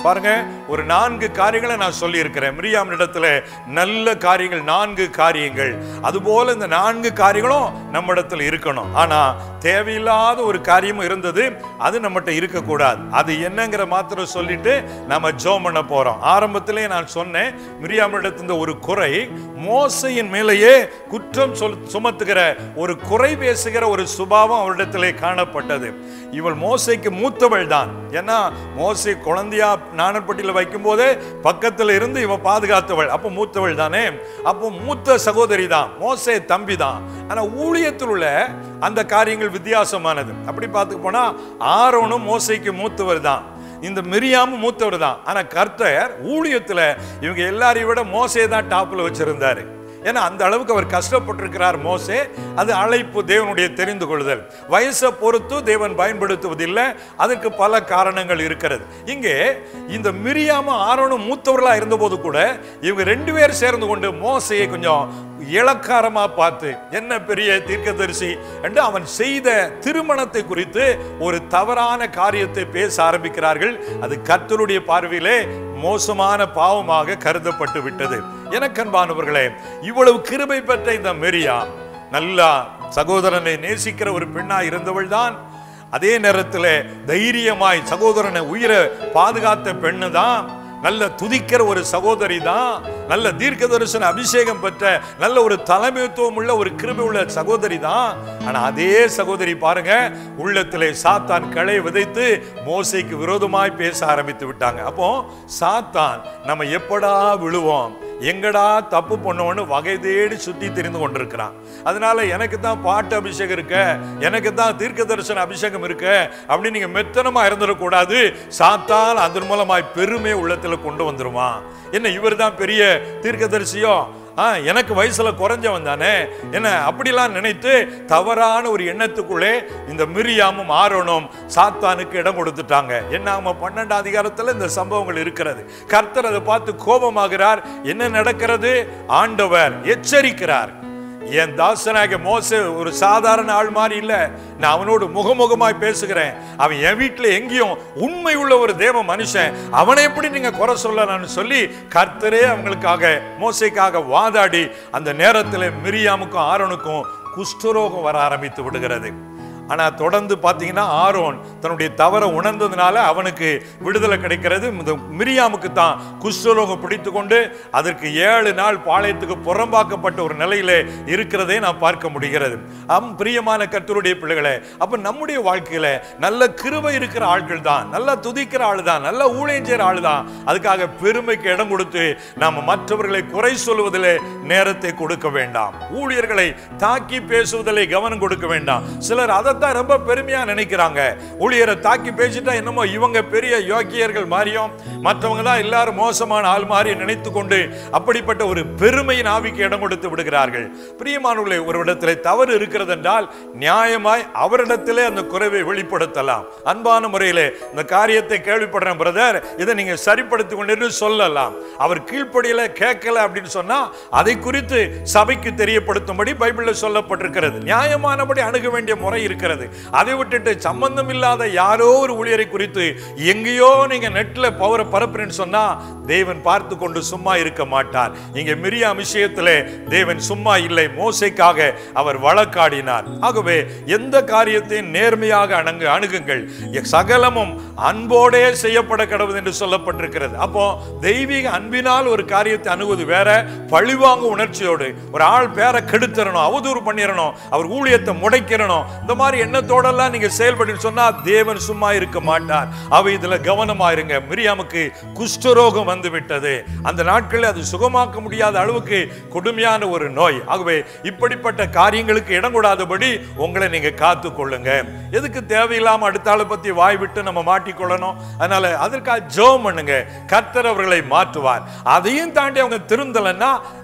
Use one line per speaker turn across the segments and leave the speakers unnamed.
பாருங்க ஒரு நான்கு காரியங்களை நான் சொல்லி இருக்கிறேன் மிரியாம் இடத்துல நல்ல காரியங்கள் நான்கு காரியங்கள் அதுபோல இந்த நான்கு காரியங்களும் நம்ம இடத்துல இருக்கணும் ஆனா தேவையில்லாத ஒரு காரியமும் இருந்தது அது நம்மகிட்ட இருக்கக்கூடாது அது என்னங்கிற மாத்திரம் சொல்லிட்டு நம்ம ஜோம் பண்ண போறோம் ஆரம்பத்திலே நான் சொன்னேன் மிரியாம் இடத்துல ஒரு குறை மோசையின் மேலேயே குற்றம் சொல் சுமத்துகிற ஒரு குறை பேசுகிற ஒரு சுபாவம் அவரிடத்திலே காணப்பட்டது இவள் மோசைக்கு மூத்தவள் தான் ஏன்னா மோசை குழந்தையா நாணப்பட்டியில் வைக்கும் போதே பக்கத்துல இருந்து இவ பாதுகாத்தவள் அப்போ மூத்தவள் தானே அப்போ மூத்த சகோதரி தான் மோசே தம்பி தான் ஆனா ஊழியத்தில் உள்ள அந்த காரியங்கள் வித்தியாசமானது அப்படி பார்த்து போனா ஆரோனும் மோசைக்கு மூத்தவர் தான் இந்த மிரியாமும் மூத்தவர் தான் ஆனா கர்த்தர் ஊழியத்துல இவங்க எல்லாரையும் விட மோசே தான் டாப்ல வச்சிருந்தாரு ஏன்னா அந்த அளவுக்கு அவர் கஷ்டப்பட்டிருக்கிறார் மோசே அது அழைப்பு தேவனுடைய தெரிந்து கொள்ளுதல் வயசை பொறுத்து தேவன் பயன்படுத்துவதில்லை அதற்கு பல காரணங்கள் இருக்கிறது இங்கே இந்த மிரியாம ஆரோனும் மூத்தவர்களா இருந்தபோது கூட இவங்க ரெண்டு பேர் சேர்ந்து கொண்டு மோசையை கொஞ்சம் இளக்காரமா பார்த்து என்ன பெரிய தீர்க்கதரிசி என்று அவன் செய்த திருமணத்தை குறித்து ஒரு தவறான காரியத்தை பேச ஆரம்பிக்கிறார்கள் அது கர்த்தருடைய பார்வையிலே மோசமான பாவமாக கருதப்பட்டு விட்டது எனக்கன்பானவர்களே இவ்வளவு கிருபை பெற்ற இந்த மெரியா நல்லா சகோதரனை நேசிக்கிற ஒரு பெண்ணா இருந்தவள் தான் அதே நேரத்தில் தைரியமாய் சகோதரனை உயிரை பாதுகாத்த பெண்ணு தான் நல்ல துதிக்கிற ஒரு சகோதரி தான் நல்ல தீர்க்க தரிசன அபிஷேகம் பெற்ற நல்ல ஒரு தலைமைத்துவம் உள்ள ஒரு கிருபை உள்ள சகோதரி தான் ஆனா அதே சகோதரி பாருங்க உள்ளத்திலே சாத்தான் களை விதைத்து மோசைக்கு விரோதமாய் பேச ஆரம்பித்து விட்டாங்க அப்போ சாத்தான் நம்ம எப்படா விழுவோம் எங்கடா தப்பு பண்ணுவோன்னு வகை தேடி சுற்றி தெரிந்து கொண்டிருக்கிறான் அதனால எனக்கு தான் பாட்டு அபிஷேகம் இருக்க எனக்கு தான் தீர்க்க தரிசன அபிஷேகம் இருக்க அப்படின்னு நீங்க மெத்தனமா இருந்துடக்கூடாது சாத்தான் அதன் மூலமாய் பெருமை உள்ளத்துல கொண்டு வந்துருவான் என்ன இவர் தான் பெரிய தீர்க்கதரிசியோ ஆ எனக்கு வயசுல குறைஞ்சவன் தானே என்ன அப்படிலாம் நினைத்து தவறான ஒரு எண்ணத்துக்குள்ளே இந்த மிரியாமும் ஆரோனும் சாத்தானுக்கு இடம் கொடுத்துட்டாங்க என்ன பன்னெண்டாம் அதிகாரத்துல இந்த சம்பவங்கள் இருக்கிறது கர்த்தர் அதை பார்த்து கோபமாகிறார் என்ன நடக்கிறது ஆண்டவர் எச்சரிக்கிறார் என் தாசனாக மோசே ஒரு சாதாரண ஆள் மாதிரி இல்ல நான் அவனோடு முகமுகமாய் பேசுகிறேன் அவன் என் வீட்டுல எங்கேயும் உண்மை உள்ள ஒரு தேவ மனுஷன் அவனை எப்படி நீங்க குறை சொல்லலாம்னு சொல்லி கர்த்தரே அவங்களுக்காக மோசைக்காக வாதாடி அந்த நேரத்தில் மிரியாமுக்கும் ஆரோனுக்கும் குஷ்டரோகம் வர ஆரம்பித்து விடுகிறது ஆனா தொடர்ந்து பார்த்தீங்கன்னா ஆரோன் தன்னுடைய தவறை உணர்ந்ததுனால அவனுக்கு விடுதலை கிடைக்கிறது இந்த மிரியாமுக்கு தான் குஷ்டரோகம் பிடித்து கொண்டு அதற்கு ஏழு நாள் பாளையத்துக்கு புறம்பாக்கப்பட்ட ஒரு நிலையிலே இருக்கிறதை நான் பார்க்க முடிகிறது அம் பிரியமான கர்த்தருடைய பிள்ளைகளே அப்ப நம்முடைய வாழ்க்கையில நல்ல கிருபை இருக்கிற ஆட்கள் தான் நல்லா துதிக்கிற ஆள் தான் நல்ல ஊழியம் செய்கிற ஆள் தான் அதுக்காக பெருமைக்கு இடம் கொடுத்து நாம மற்றவர்களை குறை சொல்வதிலே நேரத்தை கொடுக்க வேண்டாம் ஊழியர்களை தாக்கி பேசுவதிலே கவனம் கொடுக்க வேண்டாம் சிலர் அதைத்தான் ரொம்ப பெருமையா நினைக்கிறாங்க ஊழியரை தாக்கி பேசிட்டா என்னமோ இவங்க பெரிய யோக்கியர்கள் மாதிரியும் மற்றவங்க தான் எல்லாரும் மோசமான ஆள் மாதிரி நினைத்து கொண்டு அப்படிப்பட்ட ஒரு பெருமையின் ஆவிக்கு இடம் கொடுத்து விடுகிறார்கள் பிரியமானவர்களே ஒரு இடத்திலே தவறு இருக்கிறது என்றால் நியாயமாய் அவரிடத்திலே அந்த குறைவை வெளிப்படுத்தலாம் அன்பான முறையிலே இந்த காரியத்தை கேள்விப்படுறேன் பிரதர் இதை நீங்க சரிப்படுத்தி கொண்டு சொல்லலாம் அவர் கீழ்ப்படியில கேட்கல அப்படின்னு சொன்னா அதை குறித்து சபைக்கு தெரியப்படுத்தும்படி பைபிள்ல சொல்லப்பட்டிருக்கிறது நியாயமானபடி அணுக வேண்டிய முறை இருக்கிறது அதை விட்டுட்டு சம்பந்தம் இல்லாத யாரோ ஒரு ஊழியரை குறித்து எங்கேயோ நீங்க நெட்ல பவரை பரப்புறேன்னு சொன்னா தேவன் பார்த்து கொண்டு சும்மா இருக்க மாட்டார் இங்க மிரியா விஷயத்திலே தேவன் சும்மா இல்லை மோசைக்காக அவர் வழக்காடினார் ஆகவே எந்த காரியத்தையும் நேர்மையாக அணுகு அணுகுங்கள் சகலமும் அன்போடே செய்யப்பட கடவுது என்று சொல்லப்பட்டிருக்கிறது அப்போ தெய்வீக அன்பினால் ஒரு காரியத்தை அணுகுவது வேற பழிவாங்க உணர்ச்சியோடு ஒரு ஆள் பேரை கெடுத்துறணும் அவதூறு பண்ணிடணும் அவர் ஊழியத்தை முடைக்கிறணும் இந்த மாதிரி எண்ணத்தோடெல்லாம் நீங்க செயல்பட்டு சொன்னா தேவன் சும்மா இருக்க மாட்டார் அவ இதுல கவனமா இருங்க மிரியாமுக்கு குஷ்டரோகம் வந்து விட்டது அந்த நாட்களில் அது சுகமாக்க முடியாத அளவுக்கு கொடுமையான ஒரு நோய் ஆகவே இப்படிப்பட்ட காரியங்களுக்கு இடம் கூடாதபடி உங்களை நீங்க காத்து கொள்ளுங்க எதுக்கு தேவையில்லாம அடுத்த ஆளை பத்தி வாய் விட்டு நம்ம மாட்டிக்கொள்ளணும் அதனால அதற்காக ஜெபம் பண்ணுங்க கர்த்தர் அவர்களை மாற்றுவார் அதையும் தாண்டி அவங்க திருந்தலைன்னா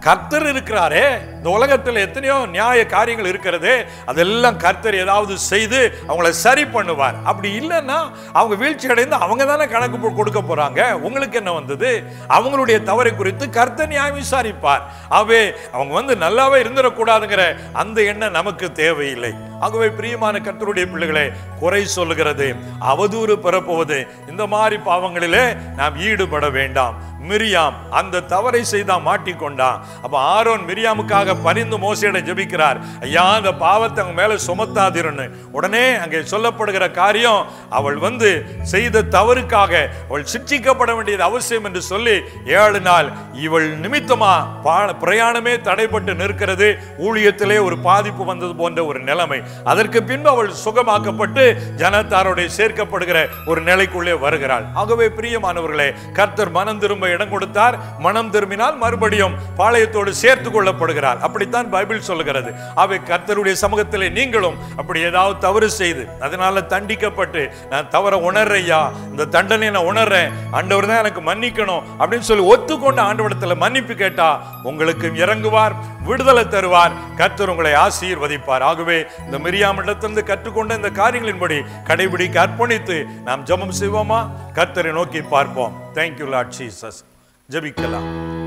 கர்த்தர் இருக்கிறாரே இந்த உலகத்தில் எத்தனையோ நியாய காரியங்கள் இருக்கிறது அதெல்லாம் கர்த்தர் ஏதாவது செய்து அவங்கள சரி பண்ணுவார் அப்படி இல்லைன்னா அவங்க வீழ்ச்சி அடைந்து அவங்க தானே கணக்கு போ- கொடுக்க போறாங்க உங்களுக்கு என்ன வந்தது அவங்களுடைய தவறை குறித்து கர்த்தர் நியாயம் விசாரிப்பார் ஆகவே அவங்க வந்து நல்லாவே இருந்துடக்கூடாதுங்கிற அந்த எண்ணம் நமக்கு தேவையில்லை ஆகவே பிரியமான கர்த்தருடைய பிள்ளைகளே குறை சொல்லுகிறது அவதூறு பரப்புவது இந்த மாதிரி பாவங்களிலே நாம் ஈடுபட வேண்டாம் மிரியாம் அந்த தவறை செய்தா மாட்டிக்கொண்டான் அப்ப ஆரோன் மிரியாமுக்காக பரிந்து மோசையிட ஜெபிக்கிறார் ஐயா அந்த பாவத்தை அவங்க மேல சுமத்தாதிருன்னு உடனே அங்கே சொல்லப்படுகிற காரியம் அவள் வந்து செய்த தவறுக்காக அவள் சிட்சிக்கப்பட வேண்டியது அவசியம் என்று சொல்லி ஏழு நாள் இவள் நிமித்தமா பா- பிரயாணமே தடைப்பட்டு நிற்கிறது ஊழியத்திலே ஒரு பாதிப்பு வந்தது போன்ற ஒரு நிலைமை அதற்கு பின்பு அவள் சுகமாக்கப்பட்டு ஜனத்தாரோட சேர்க்கப்படுகிற ஒரு நிலைக்குள்ளே வருகிறாள் ஆகவே பிரியமானவர்களே கர்த்தர் மனம் திரும்ப இடம் கொடுத்தார் மனம் திரும்பினால் மறுபடியும் பாளையத்தோடு சேர்த்து கொள்ளப்படுகிறார் அப்படித்தான் பைபிள் சொல்லுகிறது அவை கர்த்தருடைய சமூகத்திலே நீங்களும் அப்படி ஏதாவது தவறு செய்து அதனால தண்டிக்கப்பட்டு நான் தவற உணர்றையா இந்த தண்டனை நான் உணர்றேன் ஆண்டவர் தான் எனக்கு மன்னிக்கணும் அப்படின்னு சொல்லி ஒத்துக்கொண்டு ஆண்டவரிடத்துல மன்னிப்பு கேட்டா உங்களுக்கு இறங்குவார் விடுதலை தருவார் கர்த்தர் உங்களை ஆசீர்வதிப்பார் ஆகவே இந்த மிரியாமிடத்திலிருந்து கற்றுக்கொண்ட இந்த காரியங்களின்படி கடைபிடிக்க அர்ப்பணித்து நாம் ஜெபம் செய்வோமா கர்த்தரை நோக்கி பார்ப்போம் தேங்க்யூ லார்ட் ஜீசஸ் ஜெபிக்கலாம்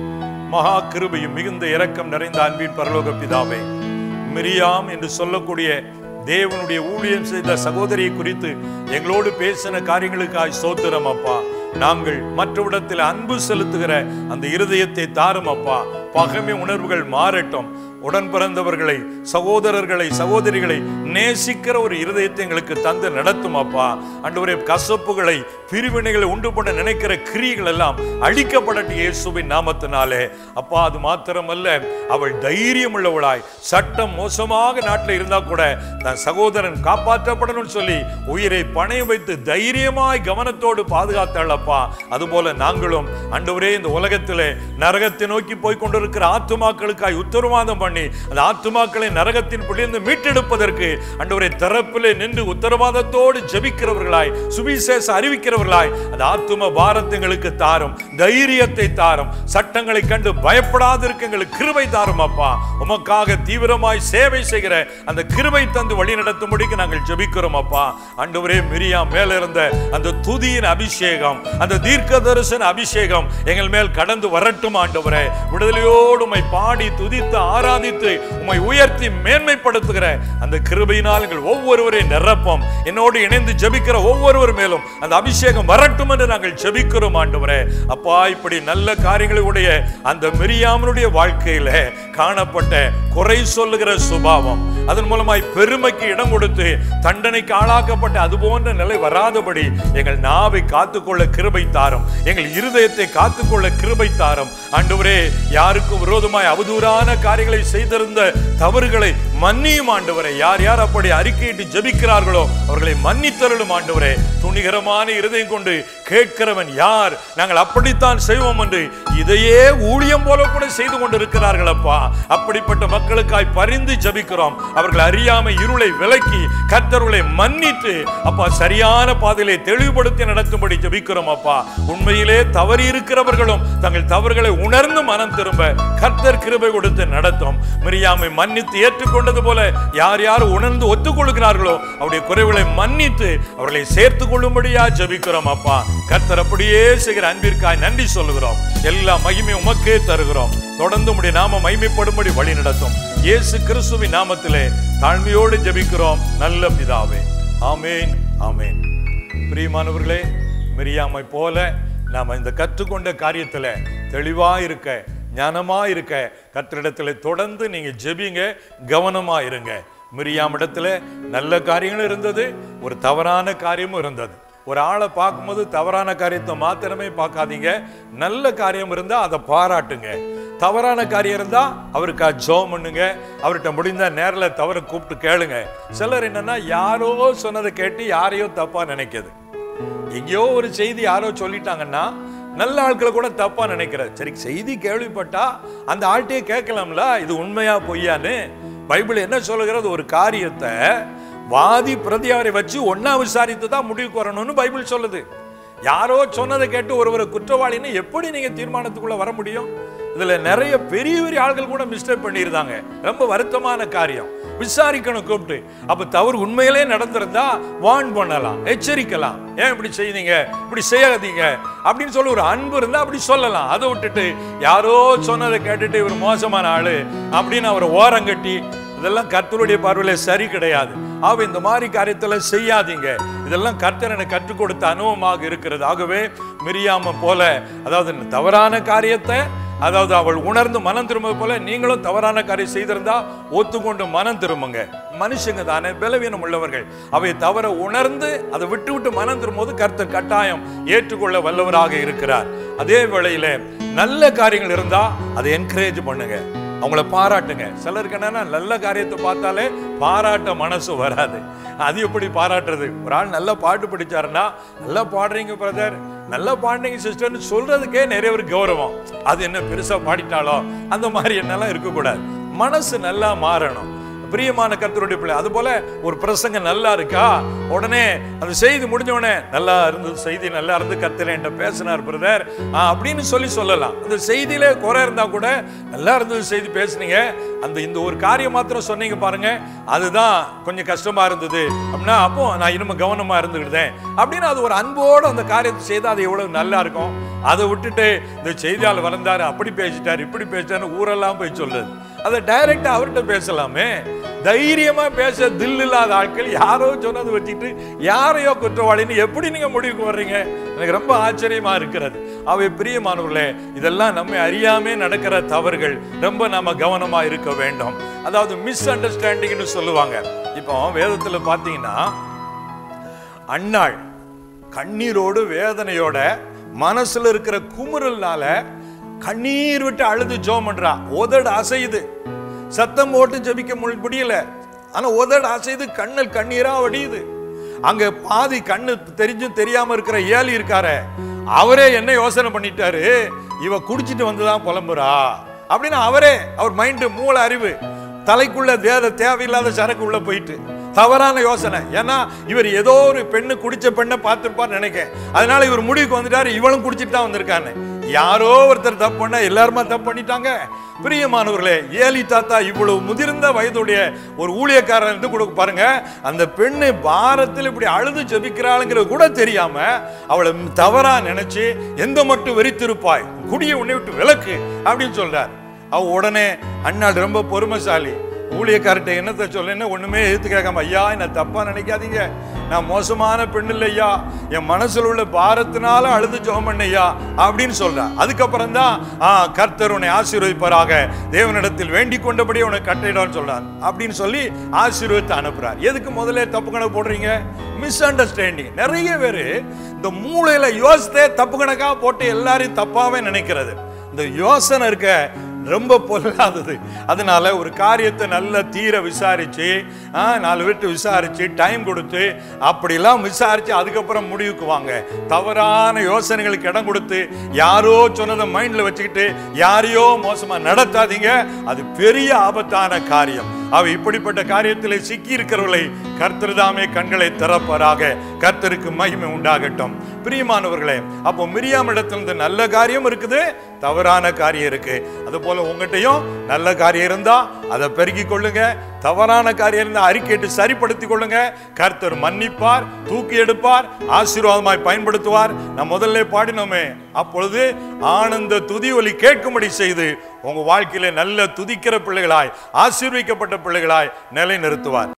மகா கிருபையும் மிகுந்த இரக்கம் நிறைந்த அன்பின் பரலோக பிதாவே மிரியாம் என்று சொல்லக்கூடிய தேவனுடைய ஊழியம் செய்த சகோதரியை குறித்து எங்களோடு பேசின காரியங்களுக்காய் சோத்திரம் அப்பா நாங்கள் மற்றவிடத்தில் அன்பு செலுத்துகிற அந்த இருதயத்தை தாரும் அப்பா பகைமை உணர்வுகள் மாறட்டும் உடன் பிறந்தவர்களை சகோதரர்களை சகோதரிகளை நேசிக்கிற ஒரு இருதயத்தை எங்களுக்கு தந்து நடத்தும் அப்பா அன்றுவரே கசப்புகளை பிரிவினைகளை உண்டு பண்ண நினைக்கிற கிரியைகள் எல்லாம் அழிக்கப்படட்டும் இயேசுவின் நாமத்தினாலே அப்பா அது மாத்திரமல்ல அவள் தைரியம் உள்ளவளாய் சட்டம் மோசமாக நாட்டில் இருந்தா கூட தன் சகோதரன் காப்பாற்றப்படணும்னு சொல்லி உயிரை பணைய வைத்து தைரியமாய் கவனத்தோடு பாதுகாத்தாள் அப்பா அதுபோல நாங்களும் அன்றுவரே இந்த உலகத்திலே நரகத்தை நோக்கி போய் கொண்டிருக்கிற ஆத்துமாக்களுக்காய் உத்தரவாதம் பண்ணி அந்த ஆத்துமாக்களை நரகத்தின் பிடிந்து மீட்டெடுப்பதற்கு அன்றுவரை தரப்பிலே நின்று உத்தரவாதத்தோடு ஜெபிக்கிறவர்களாய் சுவிசேஷ அறிவிக்கிறவர்களாய் அந்த ஆத்தும பாரத்தங்களுக்கு தாரும் தைரியத்தை தாரும் சட்டங்களை கண்டு பயப்படாதிருக்க எங்களுக்கு கிருபை தாரும் அப்பா உமக்காக தீவிரமாய் சேவை செய்கிற அந்த கிருபை தந்து வழி நடத்தும்படிக்கு நாங்கள் ஜெபிக்கிறோம் அப்பா ஆண்டவரே மிரியா மேல இருந்த அந்த துதியின் அபிஷேகம் அந்த தீர்க்க தரிசன அபிஷேகம் எங்கள் மேல் கடந்து வரட்டும் ஆண்டவரே விடுதலையோடு உம்மை பாடி துதித்து ஆராதித்து உம்மை உயர்த்தி மேன்மைப்படுத்துகிற அந்த கிருபையினால் எங்கள் ஒவ்வொருவரையும் நிரப்பம் என்னோடு இணைந்து ஜெபிக்கிற ஒவ்வொருவர் மேலும் அந்த அபிஷேகம் வரட்டும் என்று நாங்கள் ஜெபிக்கிறோம் ஆண்டவரே அப்பா இப்படி நல்ல காரியங்களை உடைய அந்த மிரியாமனுடைய வாழ்க்கையில காணப்பட்ட குறை சொல்லுகிற சுபாவம் அதன் மூலமாய் பெருமைக்கு இடம் கொடுத்து தண்டனைக்கு ஆளாக்கப்பட்ட அது போன்ற நிலை வராதபடி எங்கள் நாவை காத்துக்கொள்ள கிருபை தாரும் எங்கள் இருதயத்தை காத்துக்கொள்ள கிருபை தாரும் ஆண்டவரே யாருக்கும் விரோதமாய் அவதூறான காரியங்களை செய்திருந்த தவறுகளை மன்னியும் ஆண்டவரே யார் யார் அப்படி அறிக்கையிட்டு ஜெபிக்கிறார்களோ அவர்களை மன்னித்தருளும் ஆண்டவரே துணிகரமான இருதயம் கொண்டு கேட்கிறவன் யார் நாங்கள் அப்படித்தான் செய்வோம் என்று இதையே ஊழியம் போல கூட செய்து கொண்டிருக்கிறார்கள் அப்பா அப்படிப்பட்ட மக்களுக்காய் பரிந்து ஜெபிக்கிறோம் அவர்கள் அறியாமை இருளை விலக்கி கர்த்தர்களை மன்னித்து அப்பா சரியான பாதையிலே தெளிவுபடுத்தி நடத்தும்படி ஜெபிக்கிறோம் அப்பா உண்மையிலே தவறி இருக்கிறவர்களும் தங்கள் தவறுகளை உணர்ந்து மனம் திரும்ப கர்த்தர் கிருபை கொடுத்து நடத்தும் மிரியாமை மன்னித்து ஏற்றுக்கொண்டது போல யார் யார் உணர்ந்து ஒத்துக்கொள்கிறார்களோ அவருடைய குறைவுகளை மன்னித்து அவர்களை சேர்த்து கொள்ளும்படியா ஜெபிக்கிறோம் அப்பா கர்த்தர் அப்படியே செய்கிற அன்பிற்காய் நன்றி சொல்லுகிறோம் எல்லா மகிமை உமக்கே தருகிறோம் தொடர்ந்து உம்முடைய நாம மகிமைப்படும்படி வழி நடத்தும் இயேசு கிறிஸ்துவின் நாமத்திலே தாழ்மையோடு ஜெபிக்கிறோம் நல்ல பிதாவே ஆமேன் ஆமேன் பிரியமானவர்களே மிரியாமை போல நாம இந்த கற்றுக்கொண்ட காரியத்துல தெளிவா இருக்க ஞானமா இருக்க கர்த்தரிடத்துல தொடர்ந்து நீங்க ஜெபிங்க கவனமா இருங்க மிரியாம் இடத்துல நல்ல காரியங்களும் இருந்தது ஒரு தவறான காரியமும் இருந்தது ஒரு ஆளை பார்க்கும்போது தவறான காரியத்தை மாத்திரமே பார்க்காதீங்க நல்ல காரியம் இருந்தா அதை பாராட்டுங்க தவறான காரியம் இருந்தா அவருக்கா ஜோம் பண்ணுங்க அவர்கிட்ட முடிந்தா நேர்ல தவற கூப்பிட்டு கேளுங்க சிலர் என்னன்னா யாரோ சொன்னதை கேட்டு யாரையோ தப்பா நினைக்கிறது எங்கேயோ ஒரு செய்தி யாரோ சொல்லிட்டாங்கன்னா நல்ல ஆட்களை கூட தப்பா நினைக்கிறது சரி செய்தி கேள்விப்பட்டா அந்த ஆள்கிட்டயே கேட்கலாம்ல இது உண்மையா பொய்யான்னு பைபிள் என்ன சொல்லுகிறது ஒரு காரியத்தை வாதி பிரதியாரை வச்சு ஒன்னா விசாரித்து தான் முடிவுக்கு வரணும்னு பைபிள் சொல்லுது யாரோ சொன்னதை கேட்டு ஒருவரை குற்றவாளின்னு எப்படி நீங்க தீர்மானத்துக்குள்ள வர முடியும் இதுல நிறைய பெரிய பெரிய ஆள்கள் கூட மிஸ்டேக் பண்ணியிருந்தாங்க ரொம்ப வருத்தமான காரியம் விசாரிக்கணும் கூப்பிட்டு அப்ப தவறு உண்மையிலே நடந்திருந்தா வார்ன் பண்ணலாம் எச்சரிக்கலாம் ஏன் இப்படி செய்தீங்க இப்படி செய்யாதீங்க அப்படின்னு சொல்லி ஒரு அன்பு இருந்தா அப்படி சொல்லலாம் அதை விட்டுட்டு யாரோ சொன்னதை கேட்டுட்டு இவர் மோசமான ஆளு அப்படின்னு அவரை ஓரங்கட்டி இதெல்லாம் கர்த்தருடைய பார்வையில சரி கிடையாது ஆக இந்த மாதிரி காரியத்துல செய்யாதீங்க இதெல்லாம் கர்த்தர் எனக்கு கற்றுக் கொடுத்த அனுபவமாக இருக்கிறது ஆகவே மிரியாம போல அதாவது இந்த தவறான காரியத்தை அதாவது அவள் உணர்ந்து மனம் திரும்புவது போல நீங்களும் தவறான காரியம் செய்திருந்தா ஒத்துக்கொண்டு மனம் திரும்புங்க மனுஷங்க தானே பலவீனம் உள்ளவர்கள் அவை தவற உணர்ந்து அதை விட்டு விட்டு மனம் திரும்பும்போது கர்த்தர் கட்டாயம் ஏற்றுக்கொள்ள வல்லவராக இருக்கிறார் அதே வேளையில நல்ல காரியங்கள் இருந்தா அதை என்கரேஜ் பண்ணுங்க அவங்கள பாராட்டுங்க சிலருக்கு என்னன்னா நல்ல காரியத்தை பார்த்தாலே பாராட்ட மனசு வராது அது எப்படி பாராட்டுறது ஒரு ஆள் நல்லா பாட்டு படிச்சாருன்னா நல்லா பாடுறீங்க பிரதர் நல்லா பாடுறீங்க சிஸ்டர்னு சொல்றதுக்கே நிறைய ஒரு கௌரவம் அது என்ன பெருசா பாடிட்டாலோ அந்த மாதிரி என்னெல்லாம் இருக்கக்கூடாது மனசு நல்லா மாறணும் பிரியமான கர்த்தருடைய பிள்ளை அது போல ஒரு பிரசங்கம் நல்லா இருக்கா உடனே அந்த செய்தி முடிஞ்ச உடனே நல்லா இருந்தது செய்தி நல்லா இருந்து கர்த்தர் என்கிட்ட பேசினார் பிரதர் அப்படின்னு சொல்லி சொல்லலாம் அந்த செய்தியில குறை இருந்தா கூட நல்லா இருந்தது செய்தி பேசுனீங்க அந்த இந்த ஒரு காரியம் மாத்திரம் சொன்னீங்க பாருங்க அதுதான் கொஞ்சம் கஷ்டமா இருந்தது அப்படின்னா அப்போ நான் இனிமே கவனமா இருந்துக்கிட்டேன் அப்படின்னு அது ஒரு அன்போடு அந்த காரியத்தை செய்தால் அது எவ்வளவு நல்லா இருக்கும் அதை விட்டுட்டு இந்த செய்தியாளர் வளர்ந்தாரு அப்படி பேசிட்டார் இப்படி பேசிட்டாரு ஊரெல்லாம் போய் சொல்றது அதை டைரக்டா அவர்கிட்ட பேசலாமே தைரியமா பேச தில் இல்லாத ஆட்கள் யாரோ சொன்னது வச்சுட்டு யாரையோ குற்றவாளின்னு எப்படி நீங்க முடிவுக்கு வர்றீங்க எனக்கு ரொம்ப ஆச்சரியமா இருக்கிறது அவை பிரியமானவர்களே இதெல்லாம் நம்ம அறியாமே நடக்கிற தவறுகள் ரொம்ப நம்ம கவனமா இருக்க வேண்டும் அதாவது மிஸ் அண்டர்ஸ்டாண்டிங்னு சொல்லுவாங்க இப்போ வேதத்துல பாத்தீங்கன்னா அன்னாள் கண்ணீரோடு வேதனையோட மனசுல இருக்கிற குமுறல்னால கண்ணீர் விட்டு அழுது ஜோம் பண்றா உதடு அசையுது சத்தம் போட்டு ஜெபிக்க முடி- முடியல ஆனா உதடு அசையுது கண்ணல் கண்ணீரா வடியுது அங்க பாதி கண்ணு தெரிஞ்சும் தெரியாம இருக்கிற ஏலி இருக்காரே அவரே என்ன யோசனை பண்ணிட்டாரு இவ குடிச்சிட்டு வந்துதான் புலம்புறா அப்படின்னு அவரே அவர் மைண்டு மூளை அறிவு தலைக்குள்ள தேத தேவையில்லாத சரக்கு உள்ள போயிட்டு தவறான யோசனை ஏன்னா இவர் ஏதோ ஒரு பெண்ணு குடிச்ச பெண்ணை பார்த்திருப்பார் நினைக்கிறேன் அதனால இவர் முடிவுக்கு வந்துட்டாரு இவளும் குடிச்சிட்டு தான் வந்திருக்கான்னு யாரோ ஒருத்தர் தப்பு பண்ண எல்லாருமா தப்பு பண்ணிட்டாங்க பிரியமானவர்களே ஏலி தாத்தா இவ்வளவு முதிர்ந்த வயதுடைய ஒரு ஊழியக்காரன் இருந்து கொடுக்க பாருங்க அந்த பெண்ணு பாரத்தில் இப்படி அழுது ஜெபிக்கிறாளுங்கிறது கூட தெரியாம அவளை தவறா நினைச்சு எந்த மட்டும் வெறித்திருப்பாய் குடியை உன்னை விட்டு விலக்கு அப்படின்னு சொல்றார் அவ உடனே அண்ணாள் ரொம்ப பொறுமைசாலி ஊழியக்கார்ட்ட என்னத்தை சொல்லுன்னு ஒண்ணுமே எதிர்த்து கேட்காம ஐயா என்ன தப்பா நினைக்காதீங்க நான் மோசமான பெண் இல்லையா என் மனசுல உள்ள பாரத்தினால அழுது ஜெபம் பண்ணையா அப்படின்னு சொல்றா அதுக்கப்புறம் தான் ஆ கர்த்தர் உன்னை ஆசீர்வதிப்பாராக தேவனிடத்தில் வேண்டிக் கொண்டபடி உனக்கு கட்டளையிடான்னு சொல்றார் அப்படின்னு சொல்லி ஆசீர்வதித்து அனுப்புறார் எதுக்கு முதல்ல தப்பு கணக்கு போடுறீங்க மிஸ் அண்டர்ஸ்டாண்டிங் நிறைய பேர் இந்த மூளையில யோசித்தே தப்பு கணக்கா போட்டு எல்லாரையும் தப்பாவே நினைக்கிறது இந்த யோசனை இருக்க ரொம்ப பொல்லாதது அதனால ஒரு காரியத்தை நல்ல தீர விசாரிச்சு ஆ, நாலு பேர்ட்டு விசாரிச்சு டைம் கொடுத்து அப்படிலாம் விசாரிச்சு அதுக்கப்புறம் முடிவுக்கு வாங்க தவறான யோசனைகளுக்கு இடம் கொடுத்து யாரோ சொன்னதை மைண்ட்ல வச்சுக்கிட்டு யாரையோ மோசமா நடத்தாதீங்க அது பெரிய ஆபத்தான காரியம் அவ இப்படிப்பட்ட காரியத்தில் சிக்கி இருக்கிறவர்களை கர்த்தர் தாமே கண்களை திறப்பாராக கர்த்தருக்கு மகிமை உண்டாகட்டும் பிரியமானவர்களே அப்போ மிரியாம் இடத்துல இருந்து நல்ல காரியம் இருக்குது தவறான காரியம் இருக்கு அது போல உங்ககிட்டயும் நல்ல காரியம் இருந்தா அதை பெருக்கி கொள்ளுங்க தவறான காரியம் இருந்தா அறிக்கையிட்டு சரிப்படுத்திக் கொள்ளுங்க கர்த்தர் மன்னிப்பார் தூக்கி எடுப்பார் ஆசீர்வாதமாய் பயன்படுத்துவார் நான் முதல்ல பாடினோமே அப்பொழுது ஆனந்த துதி ஒலி கேட்கும்படி செய்து உங்க வாழ்க்கையில நல்ல துதிக்கிற பிள்ளைகளாய் ஆசீர்விக்கப்பட்ட பிள்ளைகளாய் நிலை நிறுத்துவார்